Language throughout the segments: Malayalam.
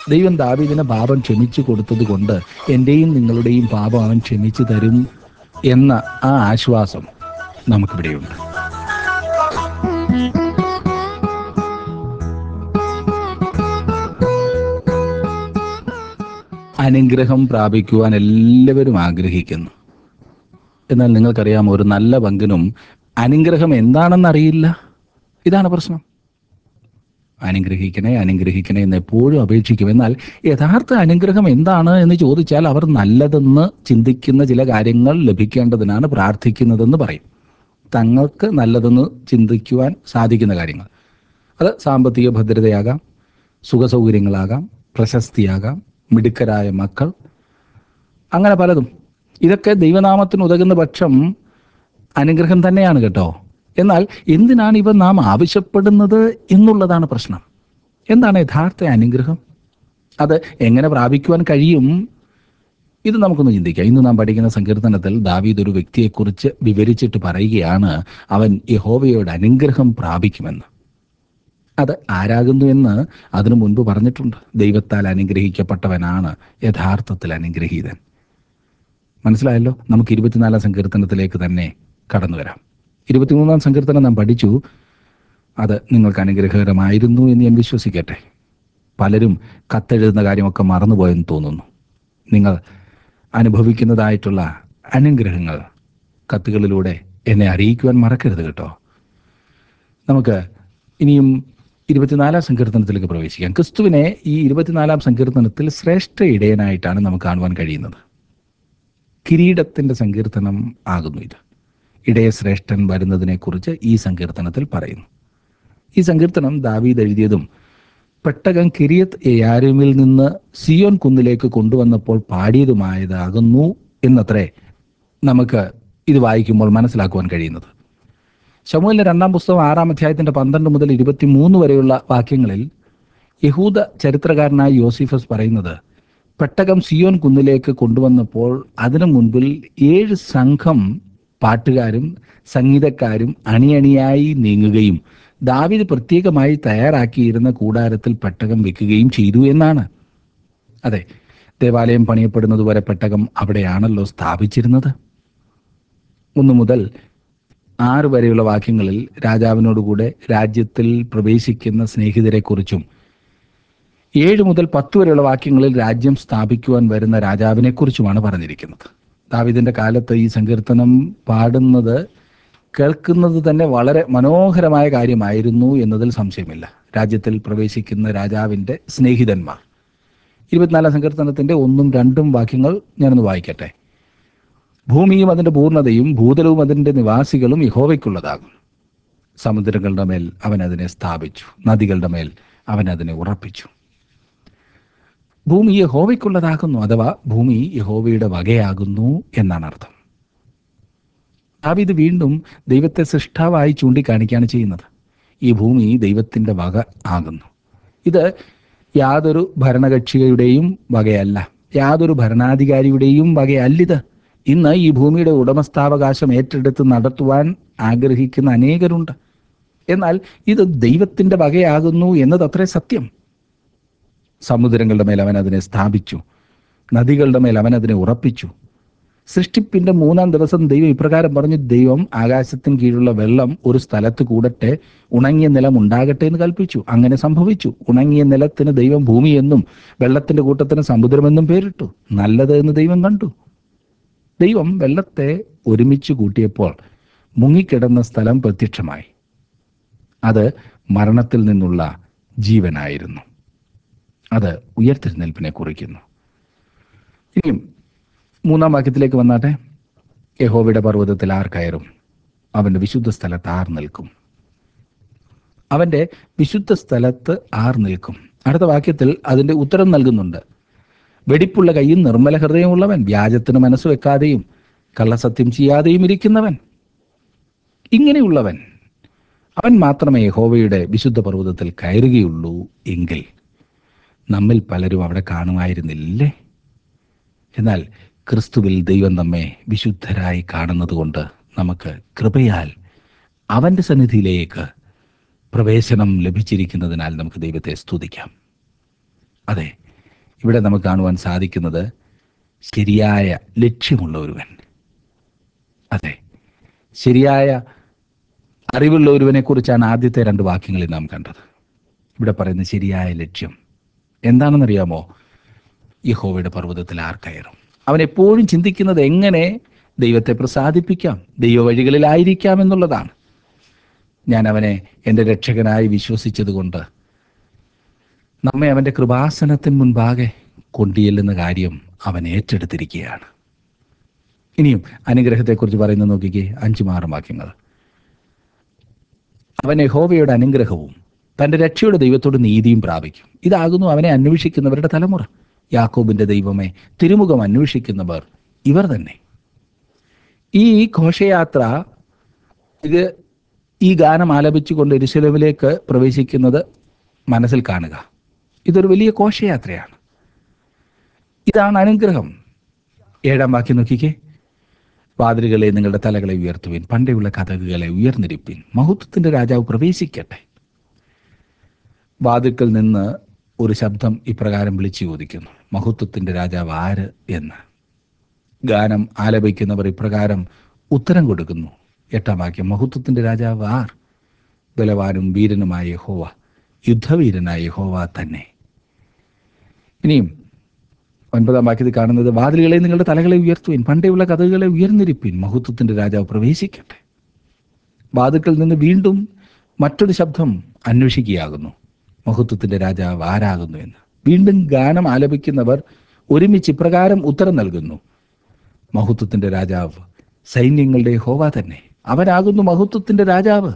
ദൈവം ദാവീദിന് പാപം ക്ഷമിച്ചു കൊടുത്തത് കൊണ്ട് എൻ്റെയും നിങ്ങളുടെയും പാപം അവൻ ക്ഷമിച്ചു തരും എന്ന ആ ആശ്വാസം നമുക്കിവിടെയുണ്ട് അനുഗ്രഹം പ്രാപിക്കുവാൻ എല്ലാവരും ആഗ്രഹിക്കുന്നു എന്നാൽ നിങ്ങൾക്കറിയാം ഒരു നല്ല പങ്കിനും അനുഗ്രഹം എന്താണെന്ന് അറിയില്ല ഇതാണ് പ്രശ്നം അനുഗ്രഹിക്കണേ അനുഗ്രഹിക്കണേ എന്ന് എപ്പോഴും അപേക്ഷിക്കും എന്നാൽ യഥാർത്ഥ അനുഗ്രഹം എന്താണ് എന്ന് ചോദിച്ചാൽ അവർ നല്ലതെന്ന് ചിന്തിക്കുന്ന ചില കാര്യങ്ങൾ ലഭിക്കേണ്ടതിനാണ് പ്രാർത്ഥിക്കുന്നതെന്ന് പറയും തങ്ങൾക്ക് നല്ലതെന്ന് ചിന്തിക്കുവാൻ സാധിക്കുന്ന കാര്യങ്ങൾ അത് സാമ്പത്തിക ഭദ്രതയാകാം സുഖസൗകര്യങ്ങളാകാം പ്രശസ്തിയാകാം മിടുക്കരായ മക്കൾ അങ്ങനെ പലതും ഇതൊക്കെ ദൈവനാമത്തിന് ഉതകുന്ന പക്ഷം അനുഗ്രഹം തന്നെയാണ് കേട്ടോ എന്നാൽ എന്തിനാണ് ഇവ നാം ആവശ്യപ്പെടുന്നത് എന്നുള്ളതാണ് പ്രശ്നം എന്താണ് യഥാർത്ഥ അനുഗ്രഹം അത് എങ്ങനെ പ്രാപിക്കുവാൻ കഴിയും ഇത് നമുക്കൊന്ന് ചിന്തിക്കാം ഇന്ന് നാം പഠിക്കുന്ന സങ്കീർത്തനത്തിൽ ദാവീദ് ഒരു വ്യക്തിയെക്കുറിച്ച് വിവരിച്ചിട്ട് പറയുകയാണ് അവൻ യഹോവയോട് അനുഗ്രഹം പ്രാപിക്കുമെന്ന് അത് ആരാകുന്നു എന്ന് അതിനു മുൻപ് പറഞ്ഞിട്ടുണ്ട് ദൈവത്താൽ അനുഗ്രഹിക്കപ്പെട്ടവനാണ് യഥാർത്ഥത്തിൽ അനുഗ്രഹീതൻ മനസ്സിലായല്ലോ നമുക്ക് ഇരുപത്തിനാലാം സങ്കീർത്തനത്തിലേക്ക് തന്നെ കടന്നു വരാം ഇരുപത്തിമൂന്നാം സങ്കീർത്തനം നാം പഠിച്ചു അത് നിങ്ങൾക്ക് അനുഗ്രഹകരമായിരുന്നു എന്ന് ഞാൻ വിശ്വസിക്കട്ടെ പലരും കത്തെഴുതുന്ന കാര്യമൊക്കെ മറന്നുപോയെന്ന് തോന്നുന്നു നിങ്ങൾ അനുഭവിക്കുന്നതായിട്ടുള്ള അനുഗ്രഹങ്ങൾ കത്തുകളിലൂടെ എന്നെ അറിയിക്കുവാൻ മറക്കരുത് കേട്ടോ നമുക്ക് ഇനിയും ഇരുപത്തിനാലാം സങ്കീർത്തനത്തിലേക്ക് പ്രവേശിക്കാം ക്രിസ്തുവിനെ ഈ ഇരുപത്തിനാലാം സങ്കീർത്തനത്തിൽ ശ്രേഷ്ഠ ഇടയനായിട്ടാണ് നമുക്ക് കാണുവാൻ കഴിയുന്നത് കിരീടത്തിന്റെ സങ്കീർത്തനം ആകുന്നു ഇത് ഇടയശ്രേഷ്ഠൻ വരുന്നതിനെക്കുറിച്ച് ഈ സങ്കീർത്തനത്തിൽ പറയുന്നു ഈ സങ്കീർത്തനം ദാവീദ് എഴുതിയതും പെട്ടകം കിരിയത്ത് യാരുമിൽ നിന്ന് സിയോൻ കുന്നിലേക്ക് കൊണ്ടുവന്നപ്പോൾ പാടിയതുമായതാകുന്നു എന്നത്രേ നമുക്ക് ഇത് വായിക്കുമ്പോൾ മനസ്സിലാക്കുവാൻ കഴിയുന്നത് ശമുവിന്റെ രണ്ടാം പുസ്തകം ആറാം അധ്യായത്തിന്റെ പന്ത്രണ്ട് മുതൽ ഇരുപത്തിമൂന്ന് വരെയുള്ള വാക്യങ്ങളിൽ യഹൂദ ചരിത്രകാരനായ യോസിഫസ് പറയുന്നത് പെട്ടകം സിയോൻ കുന്നിലേക്ക് കൊണ്ടുവന്നപ്പോൾ അതിനു മുൻപിൽ ഏഴ് സംഘം പാട്ടുകാരും സംഗീതക്കാരും അണിയണിയായി നീങ്ങുകയും ദാവിദ് പ്രത്യേകമായി തയ്യാറാക്കിയിരുന്ന കൂടാരത്തിൽ പെട്ടകം വെക്കുകയും ചെയ്തു എന്നാണ് അതെ ദേവാലയം പണിയപ്പെടുന്നതുവരെ പെട്ടകം അവിടെയാണല്ലോ സ്ഥാപിച്ചിരുന്നത് ഒന്ന് മുതൽ ആറ് വരെയുള്ള വാക്യങ്ങളിൽ രാജാവിനോടുകൂടെ രാജ്യത്തിൽ പ്രവേശിക്കുന്ന സ്നേഹിതരെക്കുറിച്ചും ഏഴ് മുതൽ പത്ത് വരെയുള്ള വാക്യങ്ങളിൽ രാജ്യം സ്ഥാപിക്കുവാൻ വരുന്ന രാജാവിനെക്കുറിച്ചുമാണ് പറഞ്ഞിരിക്കുന്നത് ദാവിദിന്റെ കാലത്ത് ഈ സങ്കീർത്തനം പാടുന്നത് കേൾക്കുന്നത് തന്നെ വളരെ മനോഹരമായ കാര്യമായിരുന്നു എന്നതിൽ സംശയമില്ല രാജ്യത്തിൽ പ്രവേശിക്കുന്ന രാജാവിന്റെ സ്നേഹിതന്മാർ ഇരുപത്തിനാലാം സങ്കീർത്തനത്തിന്റെ ഒന്നും രണ്ടും വാക്യങ്ങൾ ഞാനൊന്ന് വായിക്കട്ടെ ഭൂമിയും അതിന്റെ പൂർണ്ണതയും ഭൂതലവും അതിന്റെ നിവാസികളും യഹോവയ്ക്കുള്ളതാകും സമുദ്രങ്ങളുടെ മേൽ അവൻ അതിനെ സ്ഥാപിച്ചു നദികളുടെ മേൽ അവൻ അതിനെ ഉറപ്പിച്ചു ഭൂമി യഹോവയ്ക്കുള്ളതാകുന്നു അഥവാ ഭൂമി യഹോവയുടെ വകയാകുന്നു എന്നാണ് അർത്ഥം ദാവീദ് വീണ്ടും ദൈവത്തെ സൃഷ്ടാവായി ചൂണ്ടിക്കാണിക്കുകയാണ് ചെയ്യുന്നത് ഈ ഭൂമി ദൈവത്തിന്റെ വക ആകുന്നു ഇത് യാതൊരു ഭരണകക്ഷിയുടെയും വകയല്ല യാതൊരു ഭരണാധികാരിയുടെയും വകയല്ലിത് ഇന്ന് ഈ ഭൂമിയുടെ ഉടമസ്ഥാവകാശം ഏറ്റെടുത്ത് നടത്തുവാൻ ആഗ്രഹിക്കുന്ന അനേകരുണ്ട് എന്നാൽ ഇത് ദൈവത്തിന്റെ വകയാകുന്നു എന്നത് അത്രേ സത്യം സമുദ്രങ്ങളുടെ മേൽ അവൻ അതിനെ സ്ഥാപിച്ചു നദികളുടെ മേൽ അവൻ അതിനെ ഉറപ്പിച്ചു സൃഷ്ടിപ്പിന്റെ മൂന്നാം ദിവസം ദൈവം ഇപ്രകാരം പറഞ്ഞു ദൈവം ആകാശത്തിന് കീഴിലുള്ള വെള്ളം ഒരു സ്ഥലത്ത് കൂടട്ടെ ഉണങ്ങിയ നിലം ഉണ്ടാകട്ടെ എന്ന് കൽപ്പിച്ചു അങ്ങനെ സംഭവിച്ചു ഉണങ്ങിയ നിലത്തിന് ദൈവം ഭൂമി എന്നും വെള്ളത്തിന്റെ കൂട്ടത്തിന് സമുദ്രമെന്നും പേരിട്ടു നല്ലത് എന്ന് ദൈവം കണ്ടു ദൈവം വെള്ളത്തെ ഒരുമിച്ച് കൂട്ടിയപ്പോൾ മുങ്ങിക്കിടന്ന സ്ഥലം പ്രത്യക്ഷമായി അത് മരണത്തിൽ നിന്നുള്ള ജീവനായിരുന്നു അത് ഉയർത്തെഴുന്നേൽപ്പിനെ കുറിക്കുന്നു ഇനിയും മൂന്നാം വാക്യത്തിലേക്ക് വന്നാട്ടെ യഹോവയുടെ പർവ്വതത്തിൽ ആർ കയറും അവന്റെ വിശുദ്ധ സ്ഥലത്ത് ആർ നിൽക്കും അവന്റെ വിശുദ്ധ സ്ഥലത്ത് ആർ നിൽക്കും അടുത്ത വാക്യത്തിൽ അതിന്റെ ഉത്തരം നൽകുന്നുണ്ട് വെടിപ്പുള്ള കൈയും നിർമ്മല ഹൃദയമുള്ളവൻ വ്യാജത്തിന് മനസ്സ് വെക്കാതെയും കള്ളസത്യം ചെയ്യാതെയും ഇരിക്കുന്നവൻ ഇങ്ങനെയുള്ളവൻ അവൻ മാത്രമേ യഹോവയുടെ വിശുദ്ധ പർവ്വതത്തിൽ കയറുകയുള്ളൂ എങ്കിൽ നമ്മിൽ പലരും അവിടെ കാണുമായിരുന്നില്ലേ എന്നാൽ ക്രിസ്തുവിൽ ദൈവം നമ്മെ വിശുദ്ധരായി കാണുന്നത് കൊണ്ട് നമുക്ക് കൃപയാൽ അവന്റെ സന്നിധിയിലേക്ക് പ്രവേശനം ലഭിച്ചിരിക്കുന്നതിനാൽ നമുക്ക് ദൈവത്തെ സ്തുതിക്കാം അതെ ഇവിടെ നമുക്ക് കാണുവാൻ സാധിക്കുന്നത് ശരിയായ ലക്ഷ്യമുള്ള ഒരുവൻ അതെ ശരിയായ അറിവുള്ള ഒരുവനെ കുറിച്ചാണ് ആദ്യത്തെ രണ്ട് വാക്യങ്ങളിൽ നാം കണ്ടത് ഇവിടെ പറയുന്ന ശരിയായ ലക്ഷ്യം എന്താണെന്നറിയാമോ യഹോവയുടെ പർവ്വതത്തിൽ ആർ കയറും അവൻ എപ്പോഴും ചിന്തിക്കുന്നത് എങ്ങനെ ദൈവത്തെ പ്രസാദിപ്പിക്കാം ദൈവ വഴികളിലായിരിക്കാം എന്നുള്ളതാണ് ഞാൻ അവനെ എൻ്റെ രക്ഷകനായി വിശ്വസിച്ചതുകൊണ്ട് നമ്മെ അവൻ്റെ കൃപാസനത്തിന് മുൻപാകെ കൊണ്ടുചെല്ലുന്ന കാര്യം അവൻ ഏറ്റെടുത്തിരിക്കുകയാണ് ഇനിയും അനുഗ്രഹത്തെക്കുറിച്ച് പറയുന്നത് നോക്കിക്കേ അഞ്ചും ആറും വാക്യങ്ങൾ അവൻ യഹോവയുടെ അനുഗ്രഹവും തൻ്റെ രക്ഷയുടെ ദൈവത്തോട് നീതിയും പ്രാപിക്കും ഇതാകുന്നു അവനെ അന്വേഷിക്കുന്നവരുടെ തലമുറ യാക്കോബിന്റെ ദൈവമേ തിരുമുഖം അന്വേഷിക്കുന്നവർ ഇവർ തന്നെ ഈ ഘോഷയാത്ര ഇത് ഈ ഗാനം ആലപിച്ചുകൊണ്ട് എരുശലമിലേക്ക് പ്രവേശിക്കുന്നത് മനസ്സിൽ കാണുക ഇതൊരു വലിയ ഘോഷയാത്രയാണ് ഇതാണ് അനുഗ്രഹം ഏഴാം വാക്യം നോക്കിക്കേ വാതിലുകളെ നിങ്ങളുടെ തലകളെ ഉയർത്തുവിൻ പണ്ടേയുള്ള കഥകുകളെ ഉയർന്നിരിപ്പിൻ മഹത്വത്തിന്റെ രാജാവ് പ്രവേശിക്കട്ടെ വാതിൽക്കൽ നിന്ന് ഒരു ശബ്ദം ഇപ്രകാരം വിളിച്ചു ചോദിക്കുന്നു മഹത്വത്തിന്റെ രാജാവ് ആര് എന്ന് ഗാനം ആലപിക്കുന്നവർ ഇപ്രകാരം ഉത്തരം കൊടുക്കുന്നു എട്ടാം വാക്യം മഹത്വത്തിന്റെ രാജാവ് ആർ ബലവാനും വീരനുമായ യഹോവ യുദ്ധവീരനായ യഹോവ തന്നെ ഇനിയും ഒൻപതാം വാക്യത്തിൽ കാണുന്നത് വാതിലുകളെ നിങ്ങളുടെ തലകളെ ഉയർത്തുവിൻ പണ്ടേയുള്ള കഥകളെ ഉയർന്നിരിപ്പിൻ മഹത്വത്തിന്റെ രാജാവ് പ്രവേശിക്കട്ടെ വാതിൽക്കൽ നിന്ന് വീണ്ടും മറ്റൊരു ശബ്ദം അന്വേഷിക്കുകയാകുന്നു മഹത്വത്തിന്റെ രാജാവ് ആരാകുന്നു എന്ന് വീണ്ടും ഗാനം ആലപിക്കുന്നവർ ഒരുമിച്ച് ഇപ്രകാരം ഉത്തരം നൽകുന്നു മഹത്വത്തിന്റെ രാജാവ് സൈന്യങ്ങളുടെ ഹോവ തന്നെ അവനാകുന്നു മഹത്വത്തിന്റെ രാജാവ്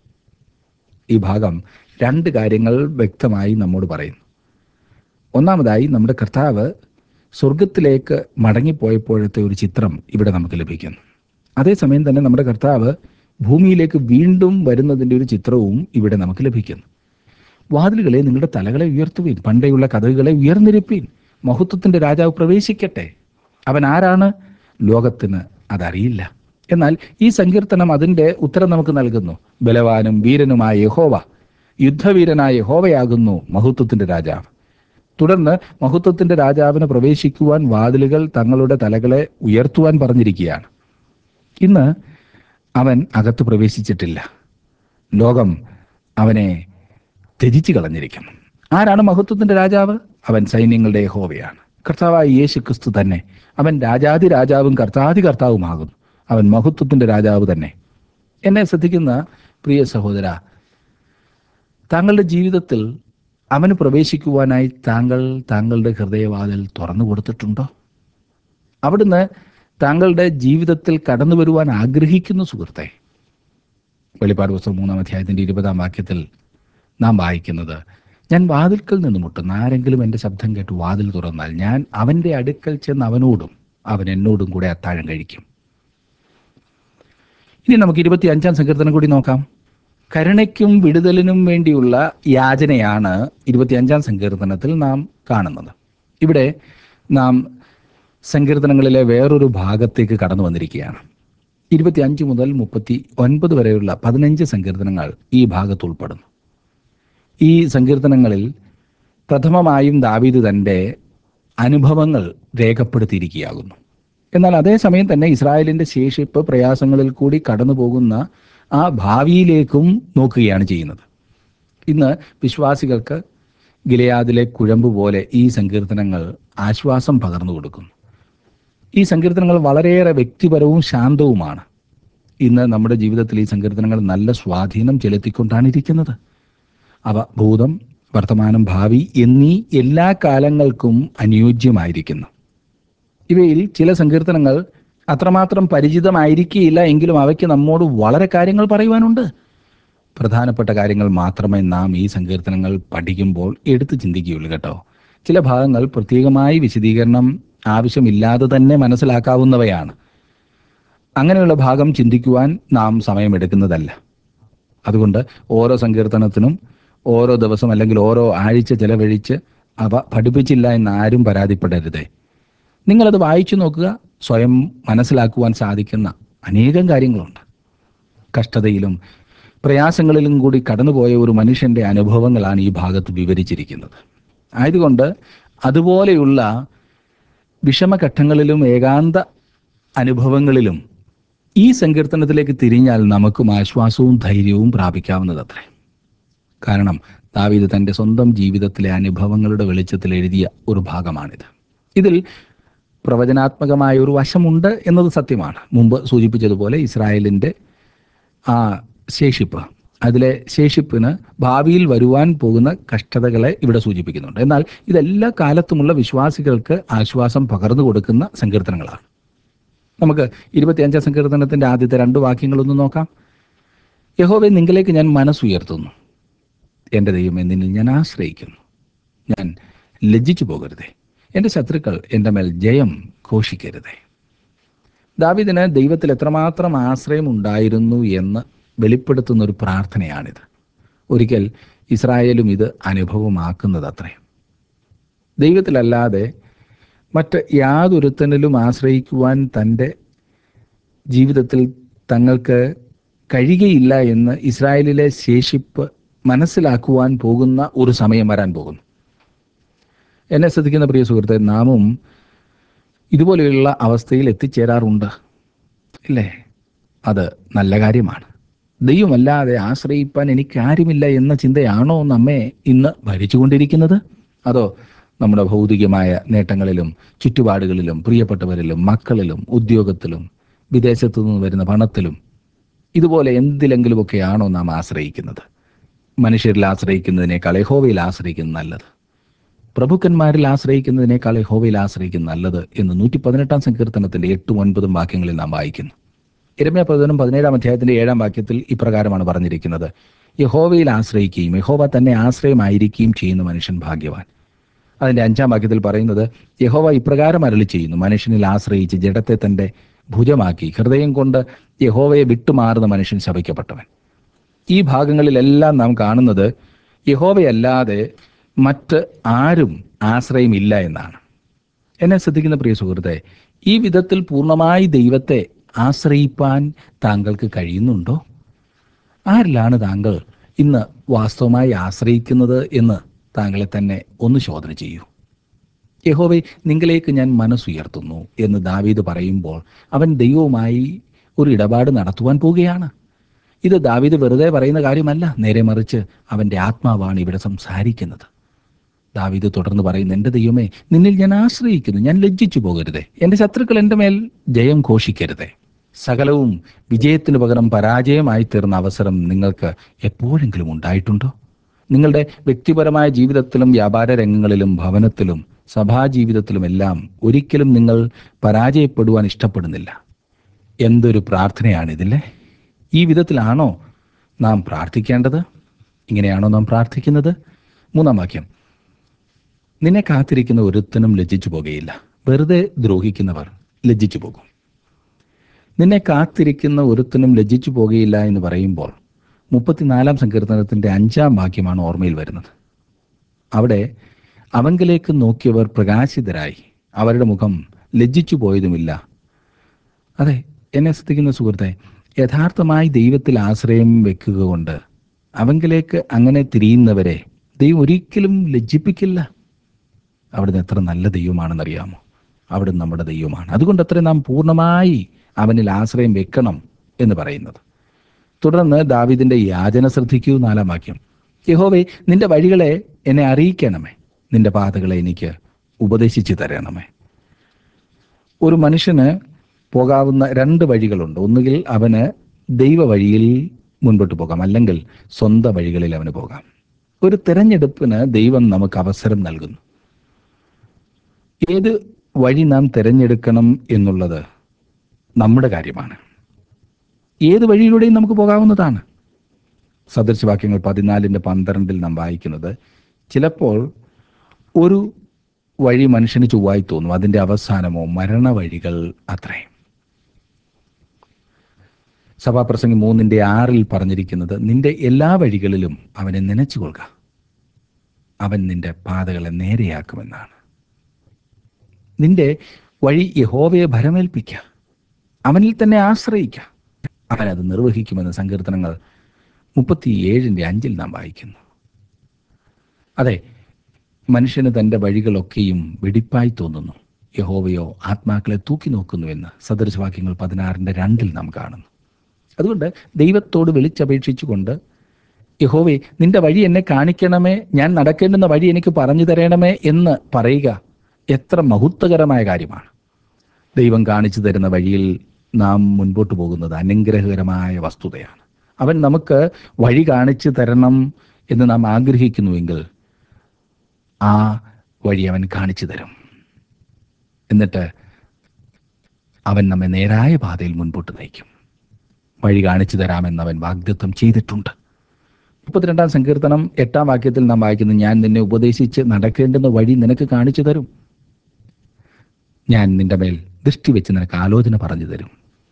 ഈ ഭാഗം രണ്ട് കാര്യങ്ങൾ വ്യക്തമായി നമ്മോട് പറയുന്നു ഒന്നാമതായി നമ്മുടെ കർത്താവ് സ്വർഗത്തിലേക്ക് മടങ്ങിപ്പോയപ്പോഴത്തെ ഒരു ചിത്രം ഇവിടെ നമുക്ക് ലഭിക്കുന്നു അതേസമയം തന്നെ നമ്മുടെ കർത്താവ് ഭൂമിയിലേക്ക് വീണ്ടും വരുന്നതിൻ്റെ ഒരു ചിത്രവും ഇവിടെ നമുക്ക് ലഭിക്കുന്നു വാതിലുകളെ നിങ്ങളുടെ തലകളെ ഉയർത്തുവീൻ പണ്ടേയുള്ള കഥകളെ ഉയർന്നിരിപ്പീൻ മഹത്വത്തിന്റെ രാജാവ് പ്രവേശിക്കട്ടെ അവൻ ആരാണ് ലോകത്തിന് അതറിയില്ല എന്നാൽ ഈ സങ്കീർത്തനം അതിൻ്റെ ഉത്തരം നമുക്ക് നൽകുന്നു ബലവാനും വീരനുമായ യഹോവ യുദ്ധവീരനായ യഹോവയാകുന്നു മഹത്വത്തിന്റെ രാജാവ് തുടർന്ന് മഹത്വത്തിന്റെ രാജാവിന് പ്രവേശിക്കുവാൻ വാതിലുകൾ തങ്ങളുടെ തലകളെ ഉയർത്തുവാൻ പറഞ്ഞിരിക്കുകയാണ് ഇന്ന് അവൻ അകത്ത് പ്രവേശിച്ചിട്ടില്ല ലോകം അവനെ ത്യജിച്ചു കളഞ്ഞിരിക്കുന്നു ആരാണ് മഹത്വത്തിന്റെ രാജാവ് അവൻ സൈന്യങ്ങളുടെ യഹോവയാണ് കർത്താവായ യേശു ക്രിസ്തു തന്നെ അവൻ രാജാതി രാജാവും കർത്താതി കർത്താവുമാകുന്നു അവൻ മഹത്വത്തിന്റെ രാജാവ് തന്നെ എന്നെ ശ്രദ്ധിക്കുന്ന പ്രിയ സഹോദര താങ്കളുടെ ജീവിതത്തിൽ അവന് പ്രവേശിക്കുവാനായി താങ്കൾ താങ്കളുടെ ഹൃദയവാതിൽ തുറന്നു കൊടുത്തിട്ടുണ്ടോ അവിടുന്ന് താങ്കളുടെ ജീവിതത്തിൽ കടന്നു വരുവാൻ ആഗ്രഹിക്കുന്നു സുഹൃത്തെ വെളിപ്പാട് പുസ്തകം മൂന്നാം അധ്യായത്തിന്റെ ഇരുപതാം വാക്യത്തിൽ നാം വായിക്കുന്നത് ഞാൻ വാതിൽക്കൽ നിന്ന് മുട്ടുന്ന ആരെങ്കിലും എൻ്റെ ശബ്ദം കേട്ട് വാതിൽ തുറന്നാൽ ഞാൻ അവൻ്റെ അടുക്കൽ ചെന്ന് അവനോടും അവൻ എന്നോടും കൂടെ അത്താഴം കഴിക്കും ഇനി നമുക്ക് ഇരുപത്തി അഞ്ചാം സങ്കീർത്തനം കൂടി നോക്കാം കരുണയ്ക്കും വിടുതലിനും വേണ്ടിയുള്ള യാചനയാണ് ഇരുപത്തിയഞ്ചാം സങ്കീർത്തനത്തിൽ നാം കാണുന്നത് ഇവിടെ നാം സങ്കീർത്തനങ്ങളിലെ വേറൊരു ഭാഗത്തേക്ക് കടന്നു വന്നിരിക്കുകയാണ് ഇരുപത്തിയഞ്ച് മുതൽ മുപ്പത്തി ഒൻപത് വരെയുള്ള പതിനഞ്ച് സങ്കീർത്തനങ്ങൾ ഈ ഭാഗത്ത് ഉൾപ്പെടുന്നു ഈ സങ്കീർത്തനങ്ങളിൽ പ്രഥമമായും ദാവീദ് തൻ്റെ അനുഭവങ്ങൾ രേഖപ്പെടുത്തിയിരിക്കുകയാകുന്നു എന്നാൽ അതേസമയം തന്നെ ഇസ്രായേലിന്റെ ശേഷിപ്പ് പ്രയാസങ്ങളിൽ കൂടി കടന്നു പോകുന്ന ആ ഭാവിയിലേക്കും നോക്കുകയാണ് ചെയ്യുന്നത് ഇന്ന് വിശ്വാസികൾക്ക് ഗിലയാദിലെ കുഴമ്പ് പോലെ ഈ സങ്കീർത്തനങ്ങൾ ആശ്വാസം പകർന്നു കൊടുക്കുന്നു ഈ സങ്കീർത്തനങ്ങൾ വളരെയേറെ വ്യക്തിപരവും ശാന്തവുമാണ് ഇന്ന് നമ്മുടെ ജീവിതത്തിൽ ഈ സങ്കീർത്തനങ്ങൾ നല്ല സ്വാധീനം ചെലുത്തിക്കൊണ്ടാണ് ഇരിക്കുന്നത് അവ ഭൂതം വർത്തമാനം ഭാവി എന്നീ എല്ലാ കാലങ്ങൾക്കും അനുയോജ്യമായിരിക്കുന്നു ഇവയിൽ ചില സങ്കീർത്തനങ്ങൾ അത്രമാത്രം പരിചിതമായിരിക്കില്ല എങ്കിലും അവയ്ക്ക് നമ്മോട് വളരെ കാര്യങ്ങൾ പറയുവാനുണ്ട് പ്രധാനപ്പെട്ട കാര്യങ്ങൾ മാത്രമേ നാം ഈ സങ്കീർത്തനങ്ങൾ പഠിക്കുമ്പോൾ എടുത്തു ചിന്തിക്കുകയുള്ളൂ കേട്ടോ ചില ഭാഗങ്ങൾ പ്രത്യേകമായി വിശദീകരണം ആവശ്യമില്ലാതെ തന്നെ മനസ്സിലാക്കാവുന്നവയാണ് അങ്ങനെയുള്ള ഭാഗം ചിന്തിക്കുവാൻ നാം സമയമെടുക്കുന്നതല്ല അതുകൊണ്ട് ഓരോ സങ്കീർത്തനത്തിനും ഓരോ ദിവസം അല്ലെങ്കിൽ ഓരോ ആഴ്ച ചെലവഴിച്ച് അവ പഠിപ്പിച്ചില്ല എന്ന് ആരും പരാതിപ്പെടരുതേ നിങ്ങളത് വായിച്ചു നോക്കുക സ്വയം മനസ്സിലാക്കുവാൻ സാധിക്കുന്ന അനേകം കാര്യങ്ങളുണ്ട് കഷ്ടതയിലും പ്രയാസങ്ങളിലും കൂടി കടന്നുപോയ ഒരു മനുഷ്യന്റെ അനുഭവങ്ങളാണ് ഈ ഭാഗത്ത് വിവരിച്ചിരിക്കുന്നത് ആയതുകൊണ്ട് അതുപോലെയുള്ള വിഷമഘട്ടങ്ങളിലും ഏകാന്ത അനുഭവങ്ങളിലും ഈ സങ്കീർത്തനത്തിലേക്ക് തിരിഞ്ഞാൽ നമുക്കും ആശ്വാസവും ധൈര്യവും പ്രാപിക്കാവുന്നതത്രേ കാരണം ദാവീദ് തന്റെ സ്വന്തം ജീവിതത്തിലെ അനുഭവങ്ങളുടെ വെളിച്ചത്തിൽ എഴുതിയ ഒരു ഭാഗമാണിത് ഇതിൽ പ്രവചനാത്മകമായ ഒരു വശമുണ്ട് എന്നത് സത്യമാണ് മുമ്പ് സൂചിപ്പിച്ചതുപോലെ ഇസ്രായേലിന്റെ ആ ശേഷിപ്പ് അതിലെ ശേഷിപ്പിന് ഭാവിയിൽ വരുവാൻ പോകുന്ന കഷ്ടതകളെ ഇവിടെ സൂചിപ്പിക്കുന്നുണ്ട് എന്നാൽ ഇതെല്ലാ കാലത്തുമുള്ള വിശ്വാസികൾക്ക് ആശ്വാസം പകർന്നു കൊടുക്കുന്ന സങ്കീർത്തനങ്ങളാണ് നമുക്ക് ഇരുപത്തിയഞ്ചാം സങ്കീർത്തനത്തിന്റെ ആദ്യത്തെ രണ്ട് വാക്യങ്ങളൊന്ന് നോക്കാം യഹോവെ നിങ്കിലേക്ക് ഞാൻ മനസ്സുയർത്തുന്നു എൻ്റെ ദൈവമേ നിന്നിൽ ഞാൻ ആശ്രയിക്കുന്നു ഞാൻ ലജ്ജിച്ചു പോകരുതേ എൻ്റെ ശത്രുക്കൾ എൻ്റെ മേൽ ജയം ഘോഷിക്കരുതേ ദാവിദിന് ദൈവത്തിൽ എത്രമാത്രം ആശ്രയം ഉണ്ടായിരുന്നു എന്ന് വെളിപ്പെടുത്തുന്ന ഒരു പ്രാർത്ഥനയാണിത് ഒരിക്കൽ ഇസ്രായേലും ഇത് അനുഭവമാക്കുന്നത് അത്രേ ദൈവത്തിലല്ലാതെ മറ്റ് യാതൊരുത്തനിലും ആശ്രയിക്കുവാൻ തൻ്റെ ജീവിതത്തിൽ തങ്ങൾക്ക് കഴിയുകയില്ല എന്ന് ഇസ്രായേലിലെ ശേഷിപ്പ് മനസ്സിലാക്കുവാൻ പോകുന്ന ഒരു സമയം വരാൻ പോകുന്നു എന്നെ ശ്രദ്ധിക്കുന്ന പ്രിയ സുഹൃത്തെ നാമും ഇതുപോലെയുള്ള അവസ്ഥയിൽ എത്തിച്ചേരാറുണ്ട് ഇല്ലേ അത് നല്ല കാര്യമാണ് ദൈവമല്ലാതെ ആശ്രയിപ്പാൻ എനിക്ക് ആരുമില്ല എന്ന ചിന്തയാണോ നമ്മെ ഇന്ന് ഭരിച്ചുകൊണ്ടിരിക്കുന്നത് അതോ നമ്മുടെ ഭൗതികമായ നേട്ടങ്ങളിലും ചുറ്റുപാടുകളിലും പ്രിയപ്പെട്ടവരിലും മക്കളിലും ഉദ്യോഗത്തിലും വിദേശത്തു നിന്ന് വരുന്ന പണത്തിലും ഇതുപോലെ എന്തിലെങ്കിലുമൊക്കെയാണോ നാം ആശ്രയിക്കുന്നത് മനുഷ്യരിൽ ആശ്രയിക്കുന്നതിനേക്കാൾ യഹോവയിൽ ആശ്രയിക്കുന്നത് നല്ലത് പ്രഭുക്കന്മാരിൽ ആശ്രയിക്കുന്നതിനേക്കാൾ യഹോവയിൽ ആശ്രയിക്കുന്നത് നല്ലത് എന്ന് നൂറ്റി പതിനെട്ടാം സങ്കീർത്തനത്തിന്റെ എട്ടും ഒൻപതും വാക്യങ്ങളിൽ നാം വായിക്കുന്നു ഇരമ്യ പ്രവചനം പതിനേഴാം അധ്യായത്തിന്റെ ഏഴാം വാക്യത്തിൽ ഇപ്രകാരമാണ് പറഞ്ഞിരിക്കുന്നത് യഹോവയിൽ ആശ്രയിക്കുകയും യഹോവ തന്നെ ആശ്രയമായിരിക്കുകയും ചെയ്യുന്ന മനുഷ്യൻ ഭാഗ്യവാൻ അതിന്റെ അഞ്ചാം വാക്യത്തിൽ പറയുന്നത് യഹോവ ഇപ്രകാരം അരളി ചെയ്യുന്നു മനുഷ്യനിൽ ആശ്രയിച്ച് ജഡത്തെ തന്റെ ഭുജമാക്കി ഹൃദയം കൊണ്ട് യഹോവയെ വിട്ടുമാറുന്ന മനുഷ്യൻ ശപിക്കപ്പെട്ടവൻ ഈ ഭാഗങ്ങളിലെല്ലാം നാം കാണുന്നത് യഹോവയല്ലാതെ മറ്റ് ആരും ആശ്രയമില്ല എന്നാണ് എന്നെ ശ്രദ്ധിക്കുന്ന പ്രിയ സുഹൃത്തെ ഈ വിധത്തിൽ പൂർണ്ണമായി ദൈവത്തെ ആശ്രയിപ്പാൻ താങ്കൾക്ക് കഴിയുന്നുണ്ടോ ആരിലാണ് താങ്കൾ ഇന്ന് വാസ്തവമായി ആശ്രയിക്കുന്നത് എന്ന് താങ്കളെ തന്നെ ഒന്ന് ശോധന ചെയ്യൂ യഹോവെ നിങ്ങളിലേക്ക് ഞാൻ മനസ്സുയർത്തുന്നു എന്ന് ദാവീദ് പറയുമ്പോൾ അവൻ ദൈവവുമായി ഒരു ഇടപാട് നടത്തുവാൻ പോവുകയാണ് ഇത് ദാവീദ് വെറുതെ പറയുന്ന കാര്യമല്ല നേരെ മറിച്ച് അവന്റെ ആത്മാവാണ് ഇവിടെ സംസാരിക്കുന്നത് ദാവീദ് തുടർന്ന് പറയുന്നു എൻ്റെ ദൈവമേ നിന്നിൽ ഞാൻ ആശ്രയിക്കുന്നു ഞാൻ ലജ്ജിച്ചു പോകരുതേ എൻ്റെ ശത്രുക്കൾ എൻ്റെ മേൽ ജയം ഘോഷിക്കരുതേ സകലവും വിജയത്തിന് പകരം പരാജയമായി തീർന്ന അവസരം നിങ്ങൾക്ക് എപ്പോഴെങ്കിലും ഉണ്ടായിട്ടുണ്ടോ നിങ്ങളുടെ വ്യക്തിപരമായ ജീവിതത്തിലും വ്യാപാര രംഗങ്ങളിലും ഭവനത്തിലും സഭാജീവിതത്തിലുമെല്ലാം ഒരിക്കലും നിങ്ങൾ പരാജയപ്പെടുവാൻ ഇഷ്ടപ്പെടുന്നില്ല എന്തൊരു പ്രാർത്ഥനയാണിതില്ലേ ഈ വിധത്തിലാണോ നാം പ്രാർത്ഥിക്കേണ്ടത് ഇങ്ങനെയാണോ നാം പ്രാർത്ഥിക്കുന്നത് മൂന്നാം വാക്യം നിന്നെ കാത്തിരിക്കുന്ന ഒരുത്തനും ലജ്ജിച്ചു പോകുകയില്ല വെറുതെ ദ്രോഹിക്കുന്നവർ ലജ്ജിച്ചു പോകും നിന്നെ കാത്തിരിക്കുന്ന ഒരുത്തനും ലജ്ജിച്ചു പോകുകയില്ല എന്ന് പറയുമ്പോൾ മുപ്പത്തിനാലാം സങ്കീർത്തനത്തിന്റെ അഞ്ചാം വാക്യമാണ് ഓർമ്മയിൽ വരുന്നത് അവിടെ അവങ്കിലേക്ക് നോക്കിയവർ പ്രകാശിതരായി അവരുടെ മുഖം ലജ്ജിച്ചു പോയതുമില്ല അതെ എന്നെ ശ്രദ്ധിക്കുന്ന സുഹൃത്തെ യഥാർത്ഥമായി ദൈവത്തിൽ ആശ്രയം വെക്കുക കൊണ്ട് അവങ്കിലേക്ക് അങ്ങനെ തിരിയുന്നവരെ ദൈവം ഒരിക്കലും ലജ്ജിപ്പിക്കില്ല അവിടുന്ന് എത്ര നല്ല ദൈവമാണെന്നറിയാമോ അവിടുന്ന് നമ്മുടെ ദൈവമാണ് അതുകൊണ്ട് അത്ര നാം പൂർണ്ണമായി അവനിൽ ആശ്രയം വെക്കണം എന്ന് പറയുന്നത് തുടർന്ന് ദാവിദിന്റെ യാചന ശ്രദ്ധിക്കൂ നാലാം വാക്യം യഹോവേ നിന്റെ വഴികളെ എന്നെ അറിയിക്കണമേ നിന്റെ പാതകളെ എനിക്ക് ഉപദേശിച്ചു തരണമേ ഒരു മനുഷ്യന് പോകാവുന്ന രണ്ട് വഴികളുണ്ട് ഒന്നുകിൽ അവന് ദൈവ വഴിയിൽ മുൻപോട്ട് പോകാം അല്ലെങ്കിൽ സ്വന്തം വഴികളിൽ അവന് പോകാം ഒരു തിരഞ്ഞെടുപ്പിന് ദൈവം നമുക്ക് അവസരം നൽകുന്നു ഏത് വഴി നാം തിരഞ്ഞെടുക്കണം എന്നുള്ളത് നമ്മുടെ കാര്യമാണ് ഏത് വഴിയിലൂടെയും നമുക്ക് പോകാവുന്നതാണ് സദൃശവാക്യങ്ങൾ പതിനാലിൻ്റെ പന്ത്രണ്ടിൽ നാം വായിക്കുന്നത് ചിലപ്പോൾ ഒരു വഴി മനുഷ്യന് ചൊവ്വായി തോന്നും അതിൻ്റെ അവസാനമോ മരണവഴികൾ അത്രേ സഭാപ്രസംഗി മൂന്നിൻ്റെ ആറിൽ പറഞ്ഞിരിക്കുന്നത് നിന്റെ എല്ലാ വഴികളിലും അവനെ നനച്ചുകൊള്ളുക അവൻ നിന്റെ പാതകളെ നേരെയാക്കുമെന്നാണ് നിന്റെ വഴി യഹോവയെ ഭരമേൽപ്പിക്കുക അവനിൽ തന്നെ ആശ്രയിക്കുക അവൻ അത് നിർവഹിക്കുമെന്ന് സങ്കീർത്തനങ്ങൾ മുപ്പത്തിയേഴിൻ്റെ അഞ്ചിൽ നാം വായിക്കുന്നു അതെ മനുഷ്യന് തൻ്റെ വഴികളൊക്കെയും വെടിപ്പായി തോന്നുന്നു യഹോവയോ ആത്മാക്കളെ തൂക്കി നോക്കുന്നുവെന്ന് സദൃശവാക്യങ്ങൾ പതിനാറിൻ്റെ രണ്ടിൽ നാം കാണുന്നു അതുകൊണ്ട് ദൈവത്തോട് വിളിച്ചപേക്ഷിച്ചുകൊണ്ട് യഹോവേ നിന്റെ വഴി എന്നെ കാണിക്കണമേ ഞാൻ നടക്കേണ്ടുന്ന വഴി എനിക്ക് പറഞ്ഞു തരണമേ എന്ന് പറയുക എത്ര മഹത്വകരമായ കാര്യമാണ് ദൈവം കാണിച്ചു തരുന്ന വഴിയിൽ നാം മുൻപോട്ട് പോകുന്നത് അനുഗ്രഹകരമായ വസ്തുതയാണ് അവൻ നമുക്ക് വഴി കാണിച്ചു തരണം എന്ന് നാം ആഗ്രഹിക്കുന്നുവെങ്കിൽ ആ വഴി അവൻ കാണിച്ചു തരും എന്നിട്ട് അവൻ നമ്മെ നേരായ പാതയിൽ മുൻപോട്ട് നയിക്കും വഴി കാണിച്ചു തരാമെന്ന് അവൻ വാഗ്ദത്വം ചെയ്തിട്ടുണ്ട് മുപ്പത്തിരണ്ടാം സങ്കീർത്തനം എട്ടാം വാക്യത്തിൽ നാം വായിക്കുന്നു ഞാൻ നിന്നെ ഉപദേശിച്ച് നടക്കേണ്ടുന്ന വഴി നിനക്ക് കാണിച്ചു തരും ഞാൻ നിന്റെ മേൽ ദൃഷ്ടി വെച്ച് നിനക്ക് ആലോചന പറഞ്ഞു തരും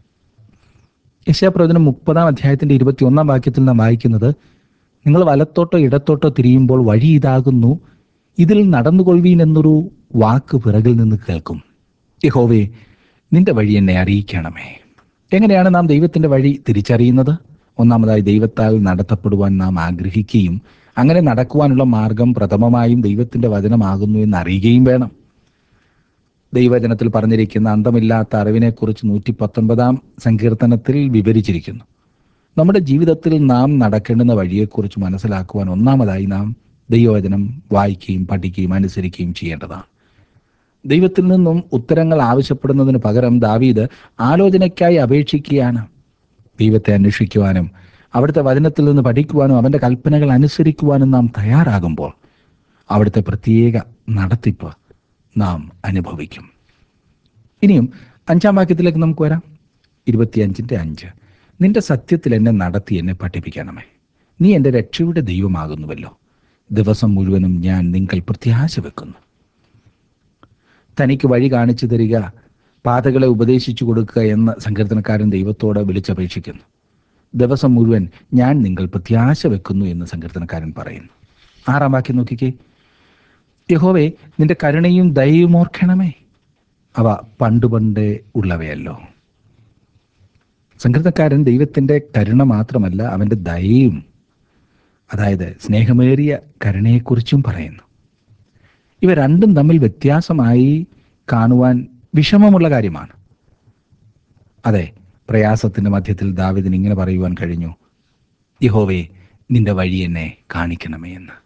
യശാപ്രവചനം മുപ്പതാം അധ്യായത്തിന്റെ ഇരുപത്തി ഒന്നാം വാക്യത്തിൽ നാം വായിക്കുന്നത് നിങ്ങൾ വലത്തോട്ടോ ഇടത്തോട്ടോ തിരിയുമ്പോൾ വഴി ഇതാകുന്നു ഇതിൽ നടന്നുകൊള്ളുവീൻ എന്നൊരു വാക്ക് പിറകിൽ നിന്ന് കേൾക്കും യഹോവേ നിന്റെ വഴി എന്നെ അറിയിക്കണമേ എങ്ങനെയാണ് നാം ദൈവത്തിന്റെ വഴി തിരിച്ചറിയുന്നത് ഒന്നാമതായി ദൈവത്താൽ നടത്തപ്പെടുവാൻ നാം ആഗ്രഹിക്കുകയും അങ്ങനെ നടക്കുവാനുള്ള മാർഗം പ്രഥമമായും ദൈവത്തിന്റെ വചനമാകുന്നു എന്ന് അറിയുകയും വേണം ദൈവജനത്തിൽ പറഞ്ഞിരിക്കുന്ന അന്തമില്ലാത്ത അറിവിനെക്കുറിച്ച് നൂറ്റി പത്തൊൻപതാം സങ്കീർത്തനത്തിൽ വിവരിച്ചിരിക്കുന്നു നമ്മുടെ ജീവിതത്തിൽ നാം നടക്കേണ്ടുന്ന വഴിയെക്കുറിച്ച് മനസ്സിലാക്കുവാൻ ഒന്നാമതായി നാം ദൈവവചനം വായിക്കുകയും പഠിക്കുകയും അനുസരിക്കുകയും ചെയ്യേണ്ടതാണ് ദൈവത്തിൽ നിന്നും ഉത്തരങ്ങൾ ആവശ്യപ്പെടുന്നതിന് പകരം ദാവീദ് ആലോചനയ്ക്കായി അപേക്ഷിക്കുകയാണ് ദൈവത്തെ അന്വേഷിക്കുവാനും അവിടുത്തെ വചനത്തിൽ നിന്ന് പഠിക്കുവാനും അവന്റെ കൽപ്പനകൾ അനുസരിക്കുവാനും നാം തയ്യാറാകുമ്പോൾ അവിടുത്തെ പ്രത്യേക നടത്തിപ്പ് നാം അനുഭവിക്കും ഇനിയും അഞ്ചാം വാക്യത്തിലേക്ക് നമുക്ക് വരാം ഇരുപത്തിയഞ്ചിന്റെ അഞ്ച് നിന്റെ സത്യത്തിൽ എന്നെ നടത്തി എന്നെ പഠിപ്പിക്കണമേ നീ എൻ്റെ രക്ഷയുടെ ദൈവമാകുന്നുവല്ലോ ദിവസം മുഴുവനും ഞാൻ നിങ്ങൾ പ്രത്യാശ വെക്കുന്നു തനിക്ക് വഴി കാണിച്ചു തരിക പാതകളെ ഉപദേശിച്ചു കൊടുക്കുക എന്ന് സങ്കീർത്തനക്കാരൻ ദൈവത്തോട് വിളിച്ചപേക്ഷിക്കുന്നു ദിവസം മുഴുവൻ ഞാൻ നിങ്ങൾ പ്രത്യാശ വെക്കുന്നു എന്ന് സങ്കീർത്തനക്കാരൻ പറയുന്നു ആറാം വാക്യം നോക്കിക്കേ യഹോവേ നിന്റെ കരുണയും ദയയും ഓർക്കണമേ അവ പണ്ട് പണ്ടേ ഉള്ളവയല്ലോ സങ്കീർത്തക്കാരൻ ദൈവത്തിന്റെ കരുണ മാത്രമല്ല അവന്റെ ദയയും അതായത് സ്നേഹമേറിയ കരുണയെക്കുറിച്ചും പറയുന്നു ഇവ രണ്ടും തമ്മിൽ വ്യത്യാസമായി കാണുവാൻ വിഷമമുള്ള കാര്യമാണ് അതെ പ്രയാസത്തിന്റെ മധ്യത്തിൽ ദാവിദിന് ഇങ്ങനെ പറയുവാൻ കഴിഞ്ഞു യഹോവേ നിന്റെ വഴി എന്നെ കാണിക്കണമേ എന്ന്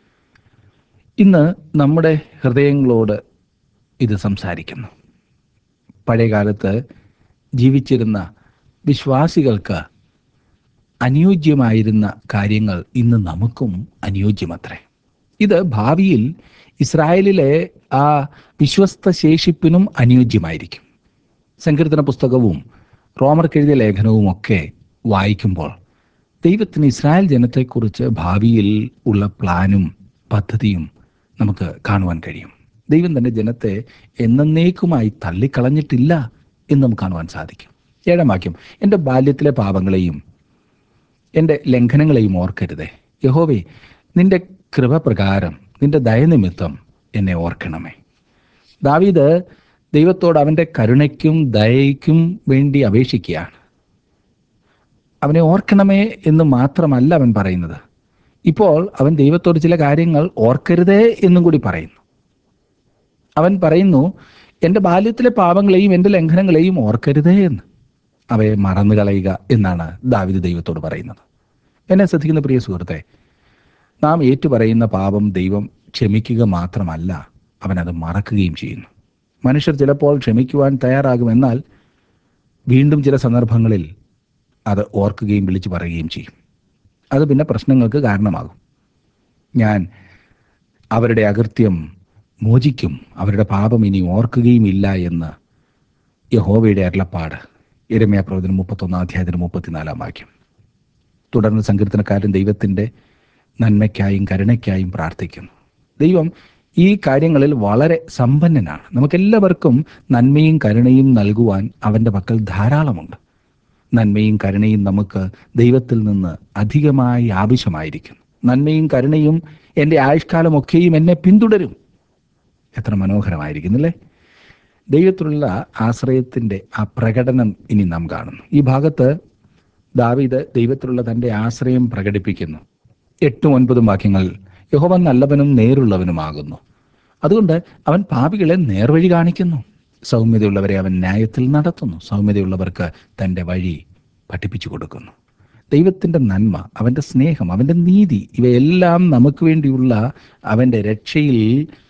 ഇന്ന് നമ്മുടെ ഹൃദയങ്ങളോട് ഇത് സംസാരിക്കുന്നു പഴയകാലത്ത് ജീവിച്ചിരുന്ന വിശ്വാസികൾക്ക് അനുയോജ്യമായിരുന്ന കാര്യങ്ങൾ ഇന്ന് നമുക്കും അനുയോജ്യമത്രേ ഇത് ഭാവിയിൽ ഇസ്രായേലിലെ ആ വിശ്വസ്ത ശേഷിപ്പിനും അനുയോജ്യമായിരിക്കും സങ്കീർത്തന പുസ്തകവും റോമർക്കെഴുതിയ ലേഖനവും ഒക്കെ വായിക്കുമ്പോൾ ദൈവത്തിന് ഇസ്രായേൽ ജനത്തെക്കുറിച്ച് ഭാവിയിൽ ഉള്ള പ്ലാനും പദ്ധതിയും നമുക്ക് കാണുവാൻ കഴിയും ദൈവം തന്റെ ജനത്തെ എന്നേക്കുമായി തള്ളിക്കളഞ്ഞിട്ടില്ല എന്ന് നമുക്ക് കാണുവാൻ സാധിക്കും ഏഴാം വാക്യം എൻ്റെ ബാല്യത്തിലെ പാപങ്ങളെയും എൻ്റെ ലംഘനങ്ങളെയും ഓർക്കരുതേ യഹോവേ നിന്റെ കൃപ പ്രകാരം നിന്റെ ദയനിമിത്തം എന്നെ ഓർക്കണമേ ദാവീദ് ദൈവത്തോട് അവൻ്റെ കരുണയ്ക്കും ദയയ്ക്കും വേണ്ടി അപേക്ഷിക്കുകയാണ് അവനെ ഓർക്കണമേ എന്ന് മാത്രമല്ല അവൻ പറയുന്നത് ഇപ്പോൾ അവൻ ദൈവത്തോട് ചില കാര്യങ്ങൾ ഓർക്കരുതേ എന്നും കൂടി പറയുന്നു അവൻ പറയുന്നു എൻ്റെ ബാല്യത്തിലെ പാപങ്ങളെയും എൻ്റെ ലംഘനങ്ങളെയും ഓർക്കരുതേ എന്ന് അവയെ മറന്നു കളയുക എന്നാണ് ദാവിദ് ദൈവത്തോട് പറയുന്നത് എന്നെ ശ്രദ്ധിക്കുന്ന പ്രിയ സുഹൃത്തെ നാം ഏറ്റുപറയുന്ന പാപം ദൈവം ക്ഷമിക്കുക മാത്രമല്ല അവൻ അത് മറക്കുകയും ചെയ്യുന്നു മനുഷ്യർ ചിലപ്പോൾ ക്ഷമിക്കുവാൻ തയ്യാറാകുമെന്നാൽ വീണ്ടും ചില സന്ദർഭങ്ങളിൽ അത് ഓർക്കുകയും വിളിച്ചു പറയുകയും ചെയ്യും അത് പിന്നെ പ്രശ്നങ്ങൾക്ക് കാരണമാകും ഞാൻ അവരുടെ അകൃത്യം മോചിക്കും അവരുടെ പാപം ഇനി ഓർക്കുകയും ഇല്ല എന്ന് യഹോവയുടെ അരുളപ്പാട് എരമ്യ പ്രവചനം മുപ്പത്തൊന്നാം അധ്യായത്തിന് മുപ്പത്തിനാലാം വാക്യം തുടർന്ന് സങ്കീർത്തനക്കാരൻ ദൈവത്തിൻ്റെ നന്മയ്ക്കായും കരുണയ്ക്കായും പ്രാർത്ഥിക്കുന്നു ദൈവം ഈ കാര്യങ്ങളിൽ വളരെ സമ്പന്നനാണ് നമുക്കെല്ലാവർക്കും നന്മയും കരുണയും നൽകുവാൻ അവൻ്റെ പക്കൽ ധാരാളമുണ്ട് നന്മയും കരുണയും നമുക്ക് ദൈവത്തിൽ നിന്ന് അധികമായി ആവശ്യമായിരിക്കുന്നു നന്മയും കരുണയും എൻ്റെ ആയുഷ്കാലമൊക്കെയും എന്നെ പിന്തുടരും എത്ര മനോഹരമായിരിക്കുന്നില്ലേ ദൈവത്തിലുള്ള ആശ്രയത്തിൻ്റെ ആ പ്രകടനം ഇനി നാം കാണുന്നു ഈ ഭാഗത്ത് ദാവീദ് ദൈവത്തിലുള്ള തൻ്റെ ആശ്രയം പ്രകടിപ്പിക്കുന്നു എട്ടും ഒൻപതും വാക്യങ്ങൾ യഹോവ നല്ലവനും നേരുള്ളവനുമാകുന്നു അതുകൊണ്ട് അവൻ പാപികളെ നേർവഴി കാണിക്കുന്നു സൗമ്യതയുള്ളവരെ അവൻ ന്യായത്തിൽ നടത്തുന്നു സൗമ്യതയുള്ളവർക്ക് തൻ്റെ വഴി പഠിപ്പിച്ചു കൊടുക്കുന്നു ദൈവത്തിൻ്റെ നന്മ അവൻ്റെ സ്നേഹം അവൻ്റെ നീതി ഇവയെല്ലാം നമുക്ക് വേണ്ടിയുള്ള അവൻ്റെ രക്ഷയിൽ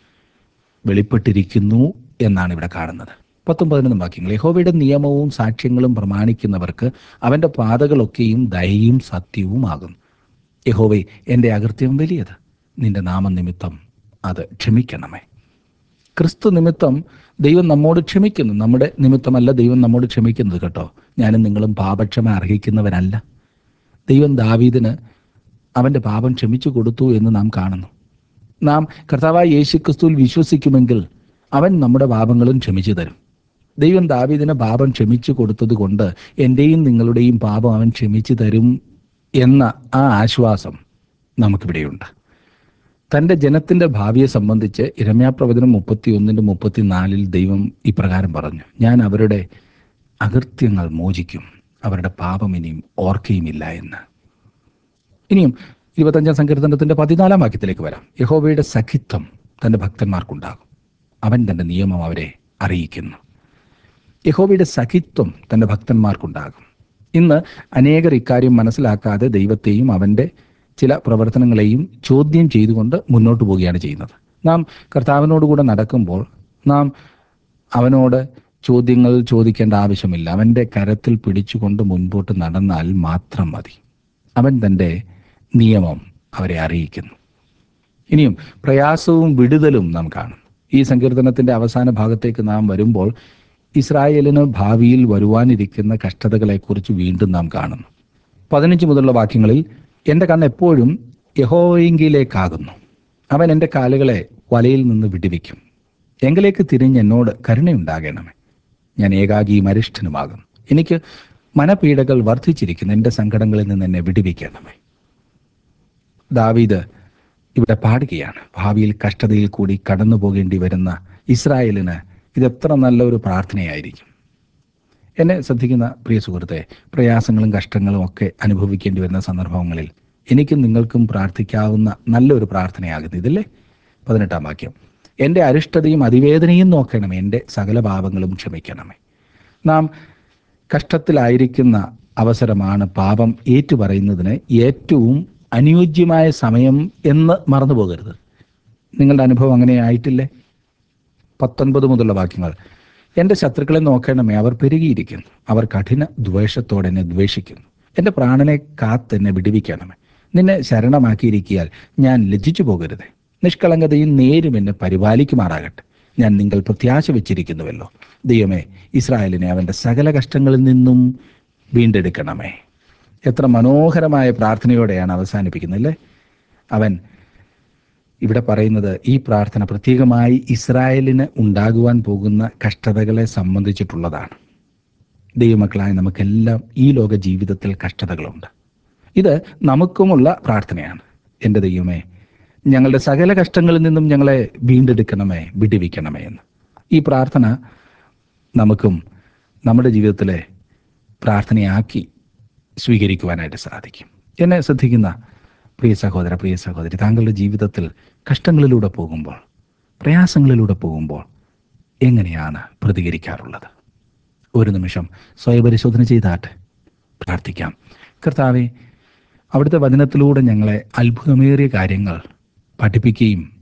വെളിപ്പെട്ടിരിക്കുന്നു എന്നാണ് ഇവിടെ കാണുന്നത് പത്തും പതിനൊന്നും വാക്യങ്ങൾ യഹോവയുടെ നിയമവും സാക്ഷ്യങ്ങളും പ്രമാണിക്കുന്നവർക്ക് അവൻ്റെ പാതകളൊക്കെയും ദയയും സത്യവുമാകും യഹോവേ എൻ്റെ അകൃത്യം വലിയത് നിന്റെ നാമനിമിത്തം അത് ക്ഷമിക്കണമേ ക്രിസ്തു നിമിത്തം ദൈവം നമ്മോട് ക്ഷമിക്കുന്നു നമ്മുടെ നിമിത്തമല്ല ദൈവം നമ്മോട് ക്ഷമിക്കുന്നത് കേട്ടോ ഞാനും നിങ്ങളും പാപക്ഷമ അർഹിക്കുന്നവരല്ല ദൈവം ദാവീദിന് അവൻ്റെ പാപം ക്ഷമിച്ചു കൊടുത്തു എന്ന് നാം കാണുന്നു നാം കർത്താവായ യേശു ക്രിസ്തുവിൽ വിശ്വസിക്കുമെങ്കിൽ അവൻ നമ്മുടെ പാപങ്ങളും ക്ഷമിച്ചു തരും ദൈവം ദാവീദിന് പാപം ക്ഷമിച്ചു കൊടുത്തത് കൊണ്ട് എൻ്റെയും നിങ്ങളുടെയും പാപം അവൻ ക്ഷമിച്ചു തരും എന്ന ആ ആശ്വാസം നമുക്കിവിടെയുണ്ട് തൻ്റെ ജനത്തിൻ്റെ ഭാവിയെ സംബന്ധിച്ച് ഇരമ്യാപ്രവചനം മുപ്പത്തി ഒന്നിൻ്റെ മുപ്പത്തിനാലിൽ ദൈവം ഇപ്രകാരം പറഞ്ഞു ഞാൻ അവരുടെ അകൃത്യങ്ങൾ മോചിക്കും അവരുടെ പാപം ഇനിയും ഓർക്കുകയുമില്ല എന്ന് ഇനിയും ഇരുപത്തഞ്ചാം സങ്കീർത്തനത്തിന്റെ പതിനാലാം വാക്യത്തിലേക്ക് വരാം യഹോവയുടെ സഖിത്വം തൻ്റെ ഭക്തന്മാർക്കുണ്ടാകും അവൻ തൻ്റെ നിയമം അവരെ അറിയിക്കുന്നു യഹോവയുടെ സഖിത്വം തൻ്റെ ഭക്തന്മാർക്കുണ്ടാകും ഇന്ന് അനേകർ ഇക്കാര്യം മനസ്സിലാക്കാതെ ദൈവത്തെയും അവൻ്റെ ചില പ്രവർത്തനങ്ങളെയും ചോദ്യം ചെയ്തുകൊണ്ട് മുന്നോട്ട് പോവുകയാണ് ചെയ്യുന്നത് നാം കർത്താവിനോടുകൂടെ നടക്കുമ്പോൾ നാം അവനോട് ചോദ്യങ്ങൾ ചോദിക്കേണ്ട ആവശ്യമില്ല അവൻ്റെ കരത്തിൽ പിടിച്ചുകൊണ്ട് മുൻപോട്ട് നടന്നാൽ മാത്രം മതി അവൻ തൻ്റെ നിയമം അവരെ അറിയിക്കുന്നു ഇനിയും പ്രയാസവും വിടുതലും നാം കാണും ഈ സങ്കീർത്തനത്തിന്റെ അവസാന ഭാഗത്തേക്ക് നാം വരുമ്പോൾ ഇസ്രായേലിന് ഭാവിയിൽ വരുവാനിരിക്കുന്ന കഷ്ടതകളെക്കുറിച്ച് വീണ്ടും നാം കാണുന്നു പതിനഞ്ച് മുതലുള്ള വാക്യങ്ങളിൽ എൻ്റെ കണ്ണ് എപ്പോഴും യഹോയെങ്കിലേക്കാകുന്നു അവൻ എൻ്റെ കാലുകളെ വലയിൽ നിന്ന് വിടുവിക്കും എങ്കിലേക്ക് തിരിഞ്ഞ് എന്നോട് കരുണയുണ്ടാകണമേ ഞാൻ ഏകാഗിയും അരിഷ്ടനുമാകും എനിക്ക് മനപീഡകൾ വർദ്ധിച്ചിരിക്കുന്നു എൻ്റെ സങ്കടങ്ങളിൽ നിന്ന് എന്നെ വിടുവിക്കണമേ ദാവീദ് ഇവിടെ പാടുകയാണ് ഭാവിയിൽ കഷ്ടതയിൽ കൂടി കടന്നു പോകേണ്ടി വരുന്ന ഇസ്രായേലിന് ഇതെത്ര നല്ലൊരു പ്രാർത്ഥനയായിരിക്കും എന്നെ ശ്രദ്ധിക്കുന്ന പ്രിയ സുഹൃത്തെ പ്രയാസങ്ങളും കഷ്ടങ്ങളും ഒക്കെ അനുഭവിക്കേണ്ടി വരുന്ന സന്ദർഭങ്ങളിൽ എനിക്കും നിങ്ങൾക്കും പ്രാർത്ഥിക്കാവുന്ന നല്ലൊരു പ്രാർത്ഥനയാകുന്നു ഇതില്ലേ പതിനെട്ടാം വാക്യം എൻ്റെ അരിഷ്ടതയും അതിവേദനയും നോക്കണമേ എൻ്റെ സകല പാപങ്ങളും ക്ഷമിക്കണമേ നാം കഷ്ടത്തിലായിരിക്കുന്ന അവസരമാണ് പാപം ഏറ്റുപറയുന്നതിന് ഏറ്റവും അനുയോജ്യമായ സമയം എന്ന് മറന്നു പോകരുത് നിങ്ങളുടെ അനുഭവം അങ്ങനെ ആയിട്ടില്ലേ പത്തൊൻപത് മുതലുള്ള വാക്യങ്ങൾ എൻ്റെ ശത്രുക്കളെ നോക്കണമേ അവർ പെരുകിയിരിക്കുന്നു അവർ കഠിന ദ്വേഷത്തോടെ എന്നെ ദ്വേഷിക്കുന്നു എൻ്റെ പ്രാണനെ കാത്തെന്നെ വിടുവിക്കണമേ നിന്നെ ശരണമാക്കിയിരിക്കിയാൽ ഞാൻ ലജ്ജിച്ചു പോകരുത് നിഷ്കളങ്കതയും നേരും എന്നെ പരിപാലിക്കുമാറാകട്ടെ ഞാൻ നിങ്ങൾ പ്രത്യാശ വെച്ചിരിക്കുന്നുവല്ലോ ദൈവമേ ഇസ്രായേലിനെ അവൻ്റെ സകല കഷ്ടങ്ങളിൽ നിന്നും വീണ്ടെടുക്കണമേ എത്ര മനോഹരമായ പ്രാർത്ഥനയോടെയാണ് അവസാനിപ്പിക്കുന്നത് അവൻ ഇവിടെ പറയുന്നത് ഈ പ്രാർത്ഥന പ്രത്യേകമായി ഇസ്രായേലിന് ഉണ്ടാകുവാൻ പോകുന്ന കഷ്ടതകളെ സംബന്ധിച്ചിട്ടുള്ളതാണ് ദൈവമക്കളായ നമുക്കെല്ലാം ഈ ലോക ജീവിതത്തിൽ കഷ്ടതകളുണ്ട് ഇത് നമുക്കുമുള്ള പ്രാർത്ഥനയാണ് എൻ്റെ ദൈവമേ ഞങ്ങളുടെ സകല കഷ്ടങ്ങളിൽ നിന്നും ഞങ്ങളെ വീണ്ടെടുക്കണമേ വിടുവിക്കണമേ എന്ന് ഈ പ്രാർത്ഥന നമുക്കും നമ്മുടെ ജീവിതത്തിലെ പ്രാർത്ഥനയാക്കി സ്വീകരിക്കുവാനായിട്ട് സാധിക്കും എന്നെ ശ്രദ്ധിക്കുന്ന പ്രിയ സഹോദര പ്രിയ സഹോദരി താങ്കളുടെ ജീവിതത്തിൽ കഷ്ടങ്ങളിലൂടെ പോകുമ്പോൾ പ്രയാസങ്ങളിലൂടെ പോകുമ്പോൾ എങ്ങനെയാണ് പ്രതികരിക്കാറുള്ളത് ഒരു നിമിഷം സ്വയപരിശോധന ചെയ്താട്ടെ പ്രാർത്ഥിക്കാം കർത്താവെ അവിടുത്തെ വചനത്തിലൂടെ ഞങ്ങളെ അത്ഭുതമേറിയ കാര്യങ്ങൾ പഠിപ്പിക്കുകയും